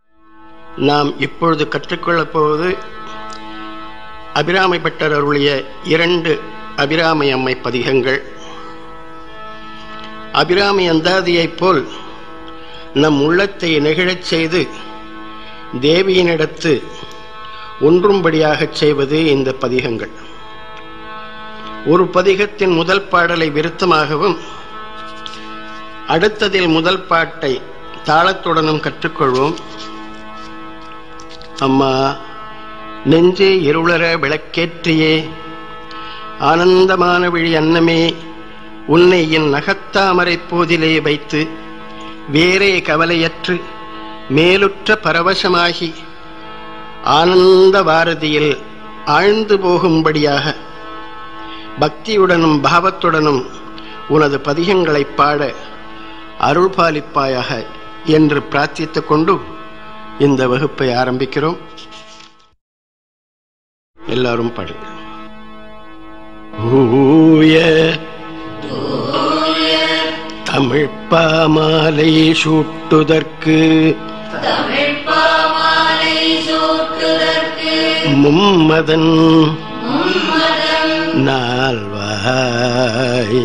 நாம் இப்பொழுது கற்றுக்கொள்ளப் போவது அபிராமி பட்டர் அருளிய இரண்டு அபிராமி அம்மை பதிகங்கள் அபிராமி அந்தாதியைப் போல் நம் உள்ளத்தை நெகிழச் செய்து தேவியினிடத்து ஒன்றும்படியாகச் செய்வது இந்த பதிகங்கள் ஒரு பதிகத்தின் முதல் பாடலை விருத்தமாகவும் அடுத்ததில் முதல் பாட்டை தாளத்துடனும் கற்றுக்கொள்வோம் அம்மா நெஞ்சே இருளர விளக்கேற்றியே ஆனந்தமான விழி அன்னமே உன்னை என் நகத்தாமரை போதிலே வைத்து வேறே கவலையற்று மேலுற்ற பரவசமாகி ஆனந்த பாரதியில் ஆழ்ந்து போகும்படியாக பக்தியுடனும் பாவத்துடனும் உனது பதிகங்களை பாட அருள் பாலிப்பாயாக என்று பிரார்த்தித்துக் கொண்டு இந்த வகுப்பை ஆரம்பிக்கிறோம் எல்லாரும் பாடுங்க ஊய தமிழ் பாமாலை சூட்டுதற்கு தமிழ்ப்பாமாலை சூட்டுதற்கு மும்மதன் மும்மதம் நால்வாய்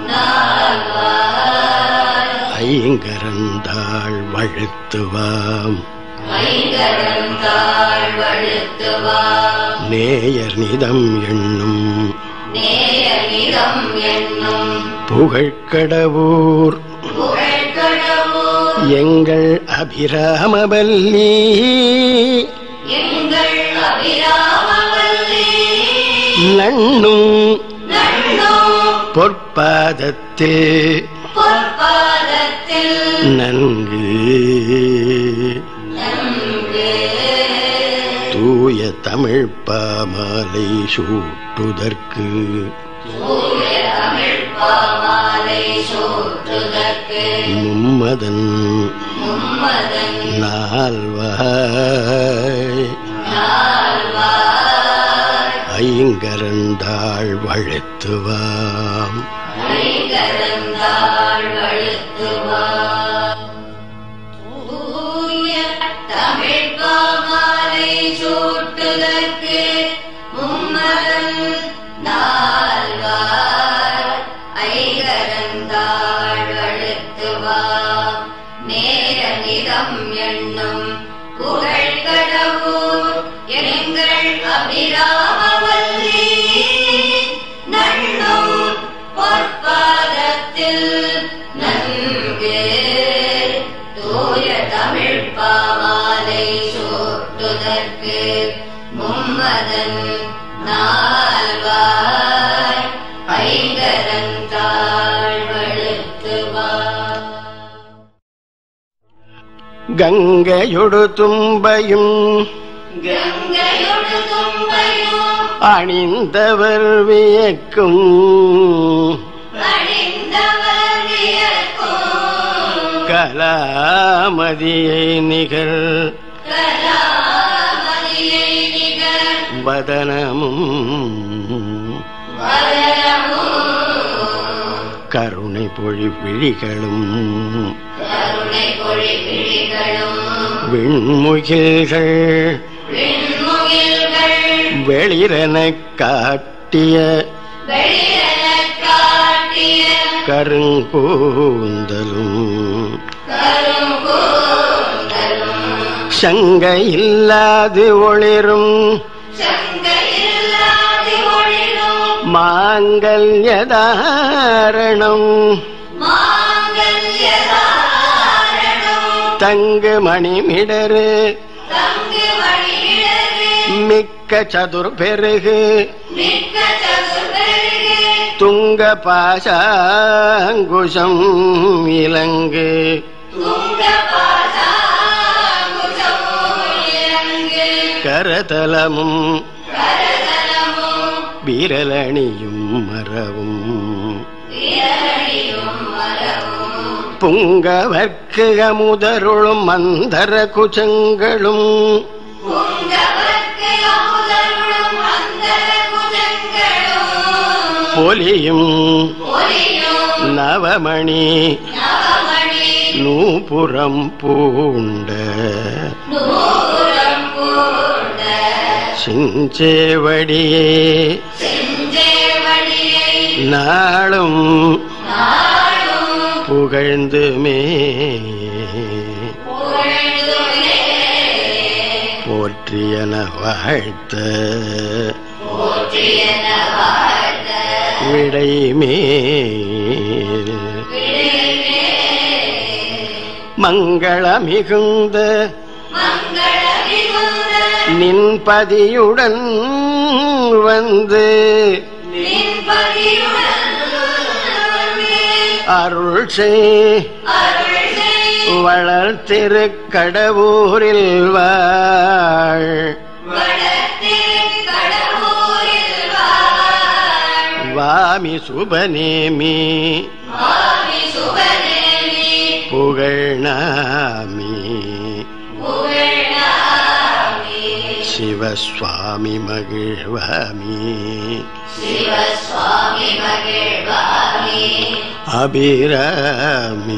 ஐங்கரந்தாள் வழுத்துவாம் ஐங்கரந்தாள் வழுத்துவா நேயர் நிதம் எண்ணும் நேயனிதம் என்னும் புகழ்கடவூர் புகழ்கடவுள் எங்கள் அபிராமவல்லி எங்கள் அபிராமவல்லி நண்ணும் நன்னோ பொற்பாதத்தில் பொற்பாதத்தில் நன்கு நன்கு தூய தமிழ் பாமாலை சூட்டுதற்கு தமிழ்ப்பாமாலை சூட்டுதற்கு மும்மதன் மும்மதன் நால்வாய் ஐங்கரந்தாள் வழுத்துவாம் ஐங்கரந்தாள் வழுத்துவா தூய தமிழ்ப்பாமாலை சூட்டுதற்கு மும்மதன் நால்வார் ஐங்கரந்தாள் வழுத்துவா நேர நிறம் எண்ணும் புகழ்கடவுர் எங்கள் அபிராமவல்லி நண்ணும் பொற்பாதத்தில் நன்கு தூய தமிழ் பாமாலை சூட்டுதற்கு மும்மதன் நால்வாய் ஐங்கரந்தாள் வழுத்துவார் கங்கையொடு தும்பையும் கங்கையொடு தும்பையும் அணிந்தவர் வியக்கும் அணிந்தவர் வியக்கும் கலாமதியை நிகர் கலாமதியை நிகர் வதனமும் வதனமும் கருணை பொழி விழிகளும் கருணை பொழி விழிகளும் விண்முகில்கள் விண்முகில்கள் வெளிரெனக் காட்டிய வெளியனக் காட்டிய கருங்கூந்தலும் கருங்கூந்தலும் சங்கை இல்லாது ஒளிரும் சங்கையில்லாது ஒளிரும் மாங்கல்யதாரணம் மாங்கல்யதாரணம் தங்கு மணிமிடரு தங்கு வழியிடரு மிக்க சதுர் பெருகு மிக்க சதுர்பெருகு துங்க பாசாங்குஷம் இலங்கு துங்க பாசாங்குசம் இலங்கு கரதலமும் கரதலமும் விரலணியும் மரவும் வீரணியும் மரவும் புங்கவர்க்கு அமுதருளும் மந்தர குஜங்களும் புங்கவர்க்கு அமுதருளும் அந்தர குஜங்களும் பொலியும் ஒலியும் நவமணி நவமணி நூபுறம் பூண்ட நூறம் பூண்ட சிஞ்சேவடியே செஞ்சேவடியை நாளும் நாளும் புகழ்ந்துமே புகழ்ந்துமே போற்றியன வாழ்த்த போற்றியன வாழ்த்த விடைமே விடைமே மங்களமிகுந்த மங்கள மிகுந்த நின்பதியுடன் வந்து நின்பதியுடன் வந்து அருள் செய் அருள் செய் வளர்த்திருக்கடவூரில் வாழ் வடத்திருக் கடவுரில் வாழ் வாமி சுபநேமி மாமி சுபநேமி புகழ்நாமி புகழாமி சிவசுவாமி மகிழ்வாமி சிவசுவாமி மகிழ்வாமி அபிராமி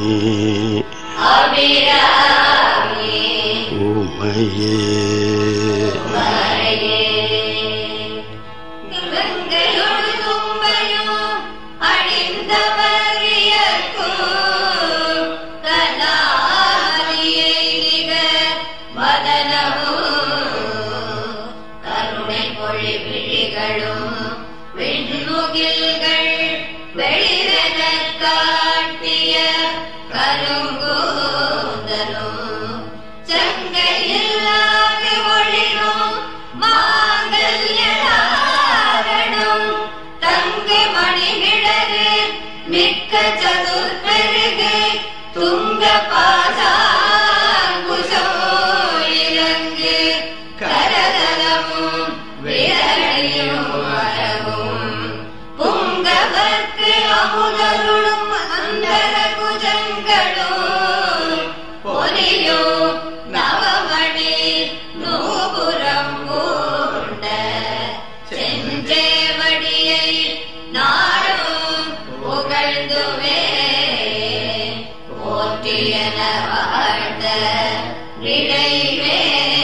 அபிராமி உமையே மறையே கங்கையொடு தும்பையும் அணிந்தவர் வியக்கும் கலாலியை நிகர் மதனமும் கருணை பொழி விழிகளும் வெண்முகில்கள் வெளிரெனக் காட்டிய கருங்கூந்தலும் சங்கையில்லாது ஒளிரும் மாங்கல்யதாரணம் தங்க மணிகிழறு மிக்க சதுர்பெருகு துங்க பாசாங்குசோ இலங்கு கரதலமும் விரணியும் மரவும் புங்கவர்க்கு அமுதருளும் அந்தர குஜங்களும் பொலியோ நவமணி நூபுரம் பூண்ட செஞ்சேவடியை நாடும் புகழ்ந்துவே போற்றியன வாழ்ந்த நினைவே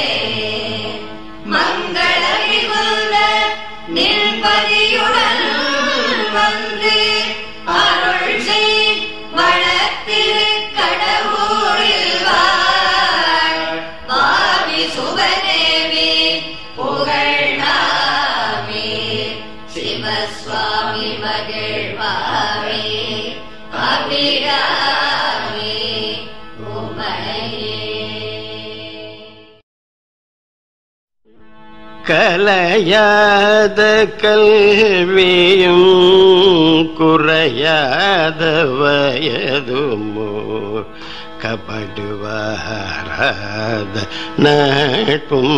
மங்கள மிகுந்த நின்பதியுடன் வந்து அருள் செய் வளத்திரு கடவுரில் வாழ் பாவி சுபதேவி புகழ்நாமி சிவசுவாமி மகிழ்வாமி அபிராமி உமையே கலையாத கல்வியும் குறையாத வயதுமோ கபடுவாராத நட்பும்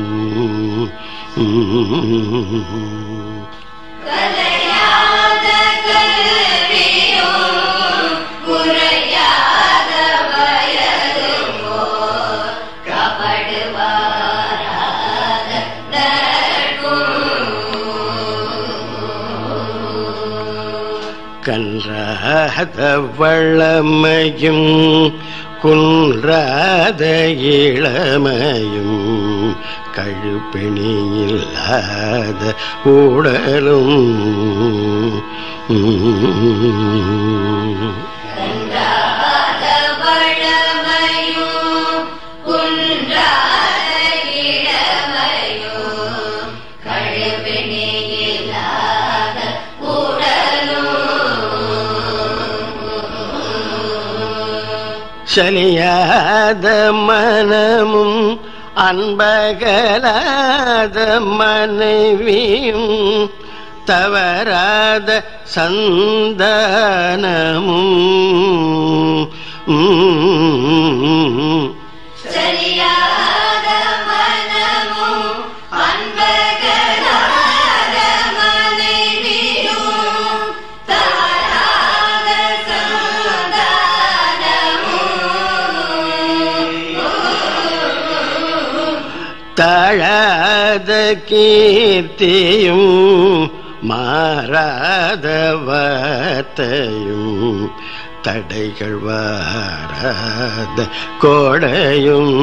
கலையாத கல்வியும் குறையாத வயதுமோ கபடுவாராத நட்பும் கன்றாத வளமையும் குன்றாத இளமையும் கழுப்பிணியில்லாத உடலும் கன்றாத வளமையும் குன்றாத இளமையும் கழுவினி இல்லாத உடலும் சலியாத மனமும் அன்பகலாத மனைவியும் தவறாத சந்தானமும் சரியாத மனமும் அன்பகலாத மனைவியும் தாராத சந்தானமும் தாழாத கீர்த்தியும் மாறாத வார்த்தையும் தடைகள் வாராத கோடையும்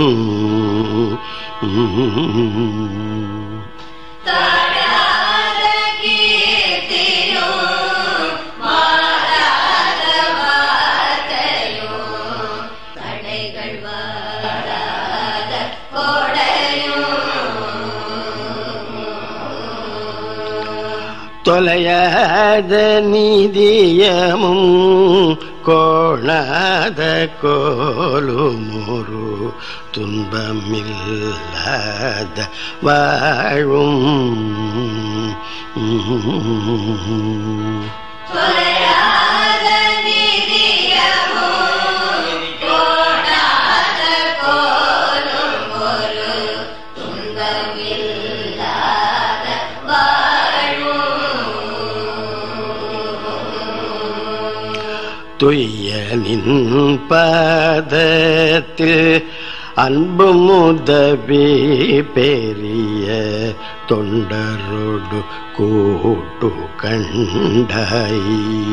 தடாத கீர்த்தியும் மாறாத வார்த்தையும் தடைகள் வராத கோடையும் தொலையாத நீதியமும் கோணாத கோலுமொரு துன்பமில்லாத வாழும் தொலையாத நிதியமும் கோடாத கோலும் ஒரு துன்பமில்லாத வாழும் துய்யனின் பாதத்தில் அன்பு முதவி பெரிய தொண்டரோடு கூட்டு கண்டாய்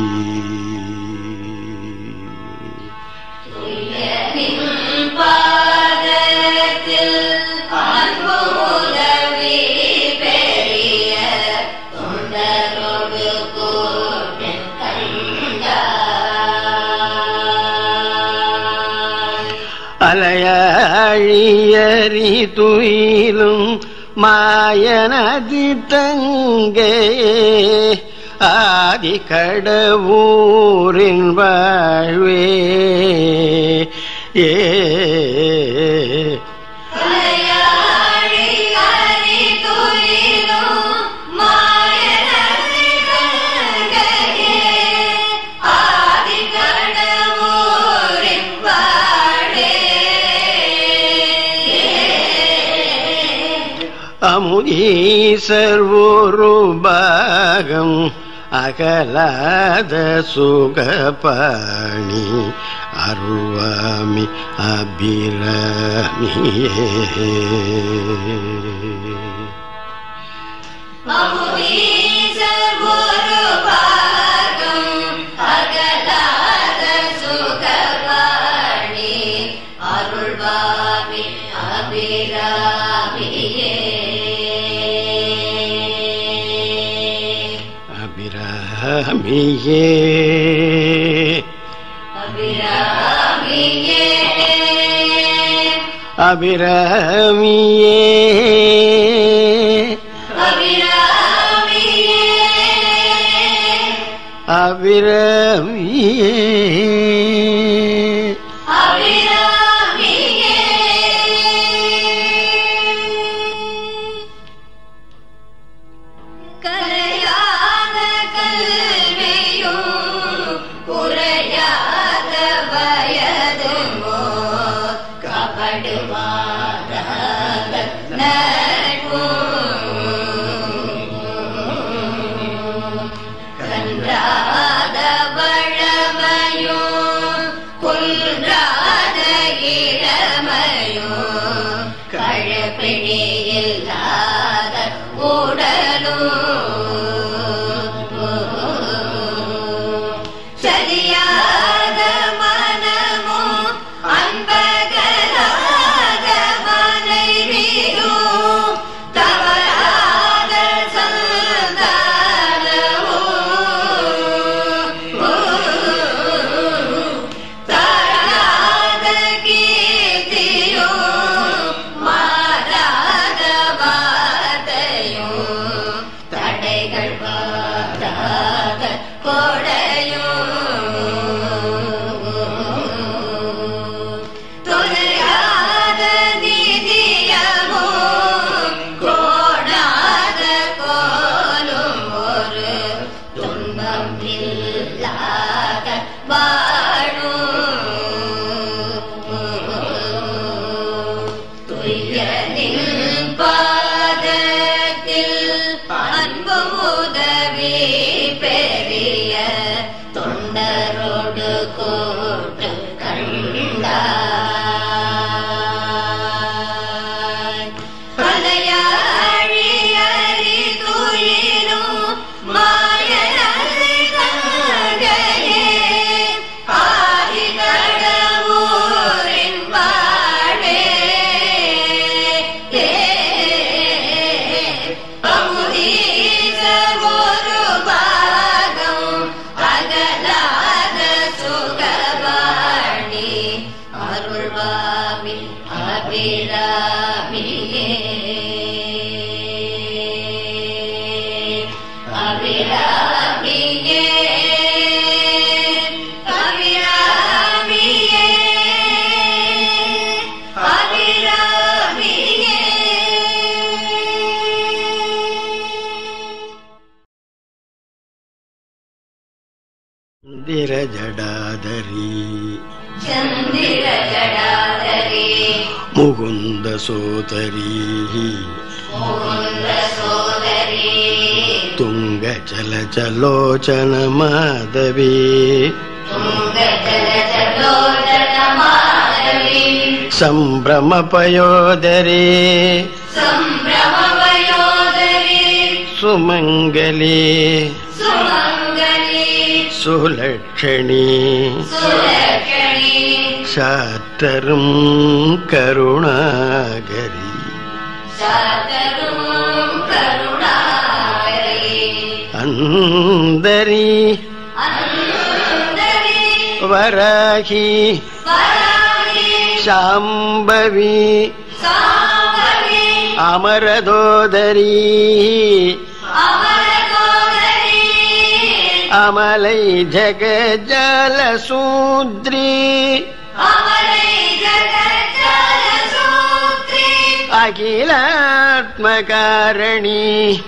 துயரின் பாதத்தில் அன்பு உதவி பெரிய தொண்டரோடு கூட்டம் கண்டாய் அலையாழியறி துயிலும் மாயனதி தங்கே ஆதி கடவுரின் வாழ்வே ஏ அலையாழி அரி துயிலும் மாயனதி கங்கையே ஆதி கடவுரின் வாழே அமுதீசர் ஒரு பாகம் அகலாத சுகபாணி அருள்வாமி அபிராமியே அமுதீசர் ஒரு பாகம் அகலாத சுகவாணி அருள்வாமி அபிராமியே அபிராமியே அபிராமியே அபிராமியே அபிராமியே அபிராமியே கலையாத கல்வியும் குறையாத வயதுமோ கபடுவாத நட்பும் கன்றாத வழமையும் குன்றாத இளமையும் கழப்பிணி இல்லாத உடலும் சரியாத மனமும் அன்பகலாத மனைவியும் தவறாத சந்தானமும் தராத கீர்த்தியும் மாறாத வார்த்தையும் தடைகள் வாராத கொடையும் துறையாத நிதியமும் கோடாத கோலும் ஒரு துன்பம் இல்லாத வாழும் துயரின் பாதத்தில் அன்பு உதவி பெரிய தொண்டரோடு கூட்டு கண்டாய் அலையாழி அறி துயிலும் மா இந்திர ஜடாதரி ಚಂದಿರ ಜಡಾಧರಿ முகுந்த சோதரி ಮುಕುಂದ ಸೋದರಿ துங்க ஜல ஜலோச்சன மாதவி ತುಂಗ ಜಲ ಜಲೋದರ ಮಾಧವಿ ಸಂಭ್ರಮ ಪಯೋದರಿ ಸಂಭ್ರಮ ವಯೋದರಿ ಸುಮಂಗಲಿ ಸುಮಂಗಲಿ சுலட்சணி ಸುಲಕ್ಷಣಿ சாத்தரும் கருணாகரி ಶಾತರು ಕರುಣಾಕರಿ அந்தரி ಅಂದರಿ வராகி ವರಾಗಿ சாம்பவி ಸಾಂಬವಿ அமரதோதரி ಅಮರ ಸೋದರಿ அமலை ஜெகஜால சூத்ரி ಅಮರೈ ಜಗಜ್ಜಲ ಸೂತ್ರಿ அகிலாத்மகாரணி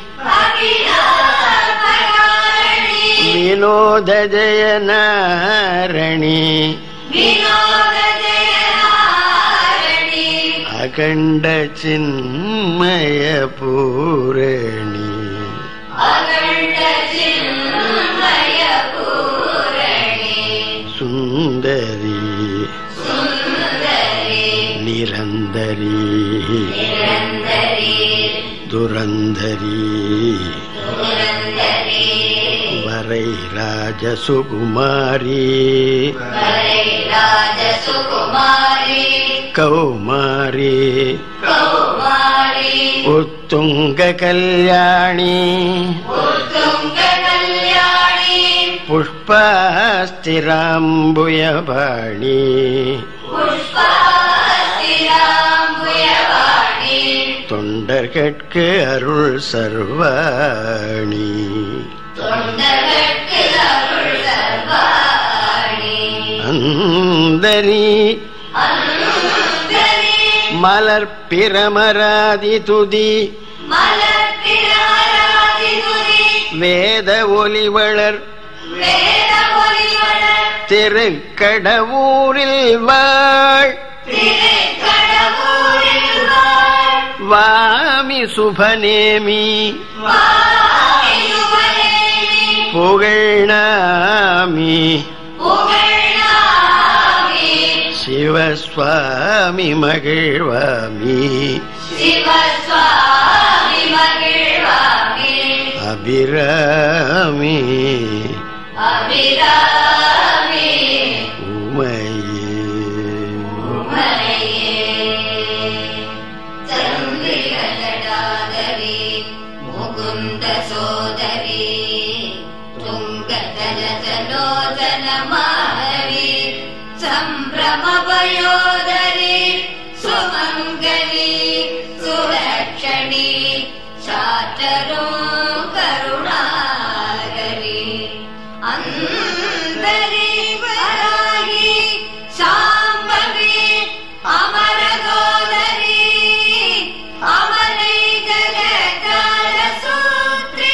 ಅಖಿಲಾತ್ಮಕಾರಣಿ வினோத ஜெயநாரணி ವಿನೋದ ಜಯಹಾರಣಿ அகண்ட சின்மய பூரணி ಅಖಂಡ ಚಿನ್ಮಯ ಪೂರಣಿ சுந்தரி ಸುಂದರಿ நிரந்தரி ನಿರಂದರಿ துரந்தரி ಪುರಂದರಿ வரை ராஜசுகுமாரி ವರೈ ರಾಜ ಸುಕುಮಾರಿ கௌமாரி ಕೌಮಾರಿ உத்துங்க கல்யாணி ಉತ್ತುಂಗ ಕಲ್ಯಾಣಿ புஷ்பாஸ்திராம்புயபாணி புஷ்பாஸ்திராம்புயவாணி தொண்டர்கட்கு அருள் சர்வாணி தொண்டர்கட்கு அருள் சர்வாணி அந்தரி அந்தரி மலர் பிரமராதி துதி மலர்த்திராராதி துதி வேத ஒலிவளர் வேத ஒலிவளர் திருக்கடவூரில் வாழ் திருக்கடவுரில் வாழ் வாமி சுபநேமி வாயுவனேமி புகழ்நாமி புகழாமி சிவஸ்வாமி மகிழ்வாமி சிவசுவாமி மகிழ்வாமி அபிராமி அபிராமி உமையே உமையே சந்திர ஜடாதரி முகுந்த சோதரி துங்க ஜல ஜலோதன மாதவி சம்பிரம பயோதரி சுமங்கலி சுலக்ஷணி சாற்றரோ கருணாகரி அந்தரி வராகி சாம்பவி அமரகோதரி அமரை ஜகஜால சூத்ரி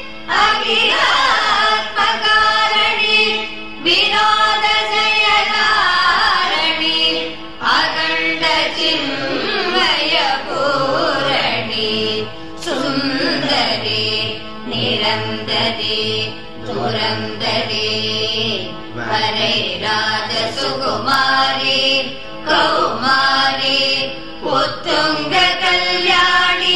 அகிலாத்மகாரணி வினோத ஜயதாரணி அகண்ட சின்மய பூரணி சுந்தரி நிரந்தரி துரந்தரி வரை ராஜ சுகுமாரி கௌமாரி உத்துங்க கல்யாணி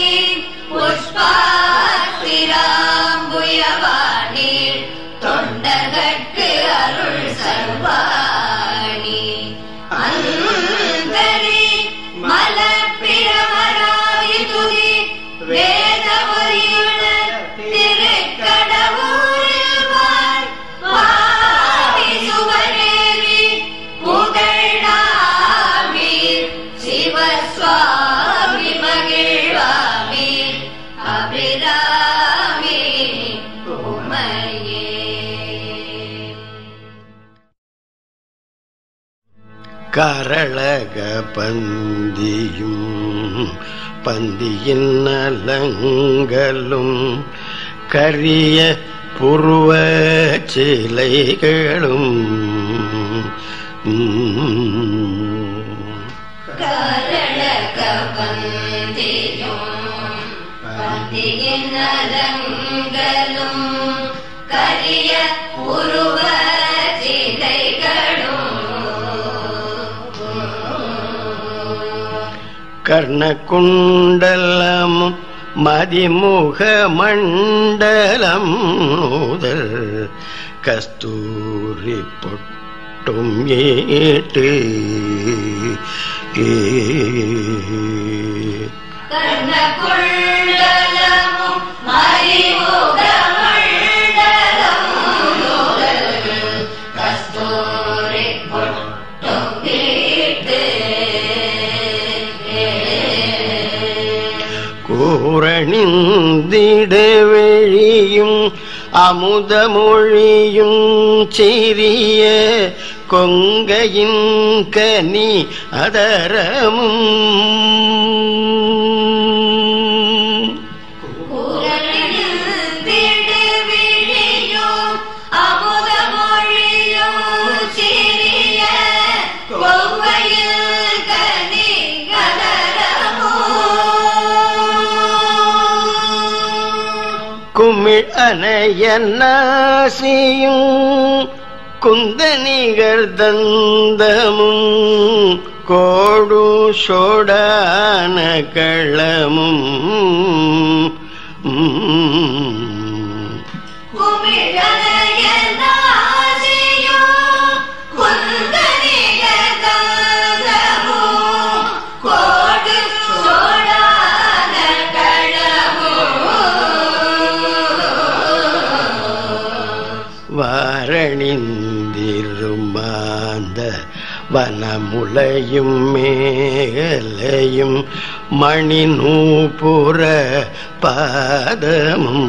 புஷ்பாஸ்திராம்புயவாணி தொண்டகட்கு அருள் சர்வாணி அந்தரி மலப்பிரமராதி துதி வேத ஒலியுணர் திருக்கடவுரில் வாழ் வாவி சுவனேவி புகழாமி சிவசுவாமி மகிழ்வாமி அபிராமி உமையே கரளக பந்தியும் பந்தியின் நலங்களும் கரிய புருவ சிலைகளும் கரள கவந்தியும் பந்தியின் நலங்களும் கரிய உருவ சிலைகளும் கர்ணகுண்டலமும் மதிமுக மண்டலம் முதல் கஸ்தூரி பொட்டும் ஏட்டு ஏ கர்ணகுண்டலமும் மறிமுக மண்டலம் முதல் கஸ்தூரி பொட்டும் வீட்டு கூரணிந்திடவெளியும் அமுதமொழியும் சிறிய கொங்கையின் கனி அதரமும் திடுவிழியும் அமுதமொழியும் சிறிய கொவ்வையில் கனி குமிழ் அணையன்னாசியும் குந்தனிகர் தந்தமும் கோடு சோடான களமும் வாரணிந்திருமாந்த வனமுலையும் மேகலையும் மணி நூபுர பாதமும்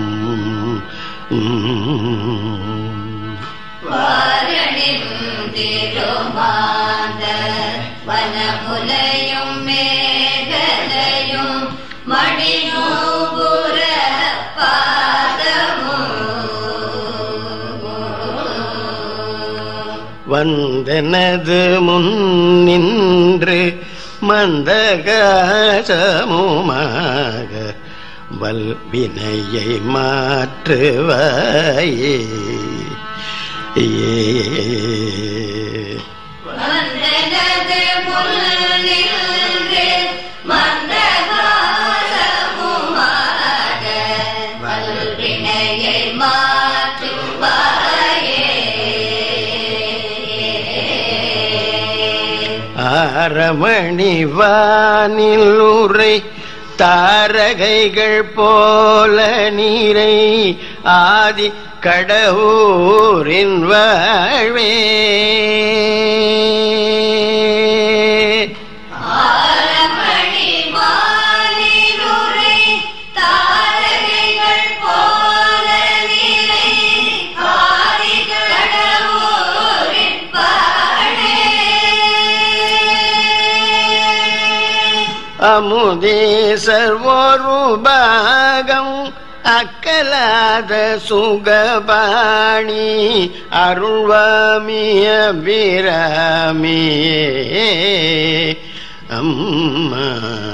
வனமுலையும் மேகலையும் மணிநூபுர பாதமும் வந்தனது முன்னின்று மந்தகாசமுமாக வல்வினையை மாற்றுவாயே ஏ வந்தனது முன்னின்று மந்தகாசமுமாக வல்வினையை மாற்றுவாயே ஆரமணி வானில் உரை தாரகைகள் போல நீரை ஆதி கடவுரின் வாழ்வே ஆரமணி மாலினுரை தாரகைகள் போல நிறை ஆதிகடவுரின் பாடே அமுதேசர் ஒரு பாகம் அக்கலாத சுகபாணி அருள்வாமிய பிரமியே அம்மா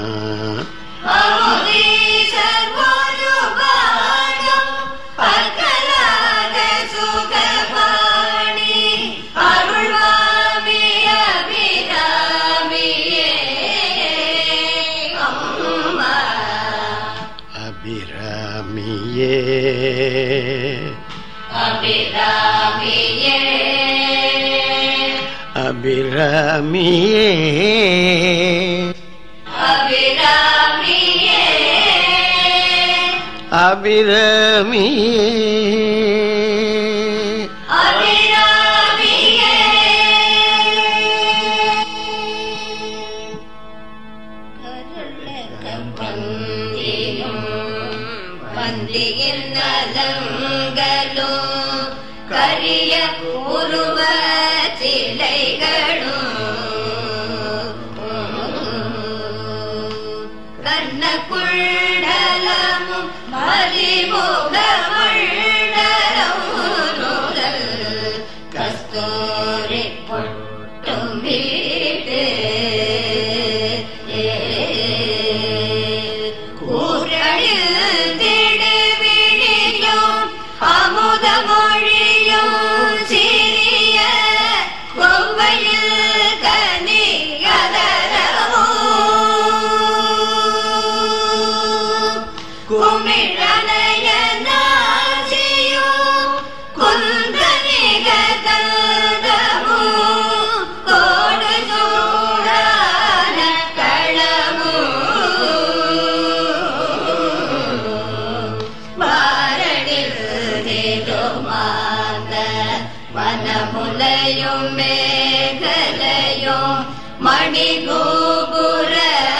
அமுதீசர் ஒரு பாகம் பற்கலாத சுகபாணி அருள்வாமி அபிராமியே அம்மா அபிராமியே அபிராமியே அபிராமியே அபிராமியே அபிராமியே அபிராமியே பந்தியும் பந்தியின் நலங்களும் கரிய உருவ சிலைகளும் கண்ண குண்டலமும் மதிமுக மண்டலமும் கஸ்தூரி பொட்டும் வீட்டு கூரழில் திடுவிழியும் அமுத மொழியும் சிறிய கொவ்வையில் கனி குமிழனைய நாசியும் குந்தனிக கந்தமும் கோடு சூடான களமும் பாரடில் தேடுமாந்த வனமுலையும் மேகலையும் மணி கோபுர